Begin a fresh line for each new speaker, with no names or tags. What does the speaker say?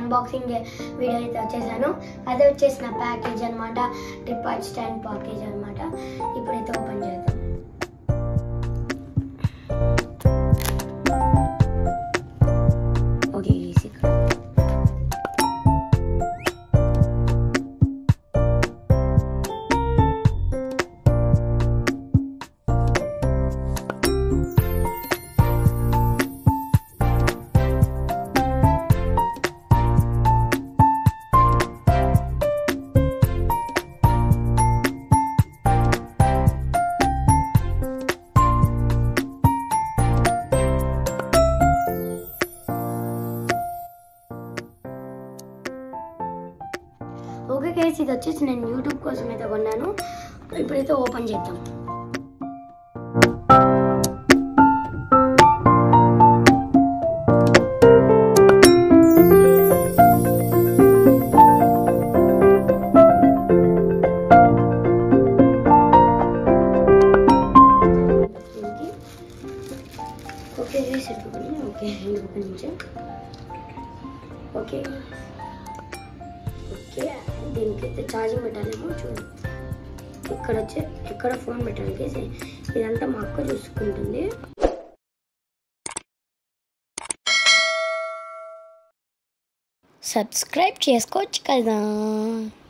unboxing video అయితే వచ్చేసాను అదే వచ్చేసి నా ప్యాకేజ్ అనమాట ట్రిపాడ్ స్టాండ్ ప్యాకేజ్ అనమాట ఇప్పుడైతే ఓపెన్ చేద్దాం ఓకే ఈజీ ఓకే కేసు ఇది వచ్చేసి నేను యూట్యూబ్ కోసం అయితే కొన్నాను ఇప్పుడైతే ఓపెన్ చేద్దాం దీనికి ఓకే సరిపోతుంది ఓకే ఇంకొక నిమిషం ఓకే ఓకే దీనికి అయితే ఛార్జింగ్ పెట్టాలేమో చూడండి ఇక్కడ వచ్చి ఎక్కడ ఫోన్ పెట్టడానికి ఇదంతా మా అక్క చూసుకుంటుంది సబ్స్క్రైబ్ చేసుకోవచ్చు కదా